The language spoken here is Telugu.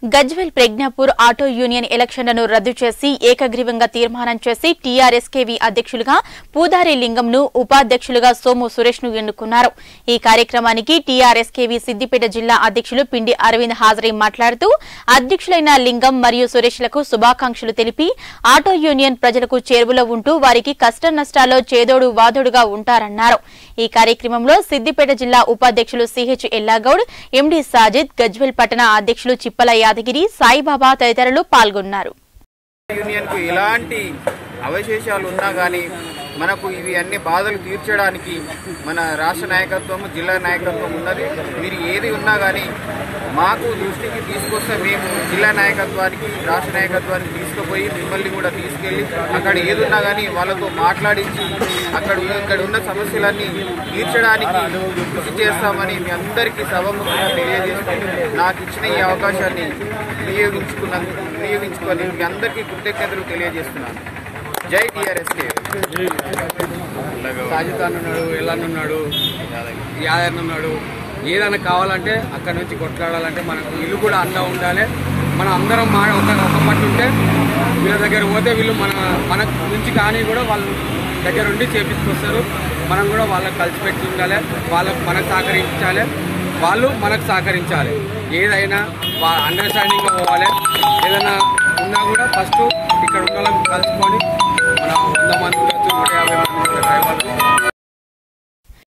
గజ్వెల్ ప్రజ్ఞాపూర్ ఆటో యూనియన్ ఎలక్షన్లను రద్దు చేసి ఏకగ్రీవంగా తీర్మానం చేసి టీఆర్ఎస్కేవీ అధ్యక్షులుగా పూదారి లింగంను ఉపాధ్యక్షులుగా సోము సురేష్ ను ఎన్నుకున్నారు ఈ కార్యక్రమానికి టీఆర్ఎస్కేవీ సిద్దిపేట జిల్లా అధ్యక్షులు పిండి అరవింద్ హాజరై మాట్లాడుతూ అధ్యక్షులైన లింగం మరియు సురేష్లకు శుభాకాంక్షలు తెలిపి ఆటో యూనియన్ ప్రజలకు చేరువలో ఉంటూ వారికి కష్ట నష్టాల్లో చేదోడు వాదోడుగా ఉంటారన్నారు ఈ కార్యక్రమంలో సిద్దిపేట జిల్లా ఉపాధ్యక్షులు సిహెచ్ ఎల్లాగౌడ్ ఎండి సాజిద్ గజ్వెల్ పట్టణ అధ్యక్షులు చిప్పల యాదగిరి సాయిబాబా తదితరులు పాల్గొన్నారు యూనియన్కు ఎలాంటి అవశేషాలు ఉన్నా కానీ మనకు ఇవి అన్ని బాధలు తీర్చడానికి మన రాష్ట్ర నాయకత్వం జిల్లా నాయకత్వం ఉన్నది మీరు ఏది ఉన్నా కానీ మాకు దృష్టికి తీసుకొస్తే మేము జిల్లా నాయకత్వానికి రాష్ట్ర నాయకత్వానికి తీసుకుపోయి మిమ్మల్ని కూడా తీసుకెళ్ళి అక్కడ ఏది ఉన్నా కానీ వాళ్ళతో మాట్లాడించి అక్కడ ఉన్న- ఇక్కడ ఉన్న సమస్యలన్నీ తీర్చడానికి కృషి చేస్తామని మీ అందరికీ సభముఖంగా తెలియజేస్తూ నాకు ఇచ్చిన ఈ అవకాశాన్ని వినియోగించుకున్నందుకు వినియోగించుకొని మీ అందరికీ కృతజ్ఞతలు తెలియజేస్తున్నాను జై టీఆర్ఎస్కే సాజితాన్ ఉన్నాడు ఎల్లన్ ఉన్నాడు యాదన్ ఉన్నాడు ఏదైనా కావాలంటే అక్కడ నుంచి కొట్లాడాలంటే మనకు ఇల్లు కూడా అండా ఉండాలి మనం అందరం మా ఒక ఒక పట్టు ఉంటే వీళ్ళ దగ్గర పోతే వీళ్ళు మన మన నుంచి కానీ కూడా వాళ్ళు దగ్గర ఉండి చేపించుకొస్తారు మనం కూడా వాళ్ళకి కలిసిపెట్టి ఉండాలి వాళ్ళకు మనకు సహకరించాలి వాళ్ళు మనకు సహకరించాలి ఏదైనా అండర్స్టాండింగ్గా పోవాలి ఏదైనా ఉన్నా కూడా ఫస్ట్ ఇక్కడ ఉన్న వాళ్ళని కలుసుకొని మన వంద మంది ఉండొచ్చు నూట యాభై మంది ఉండొచ్చు డ్రైవర్లు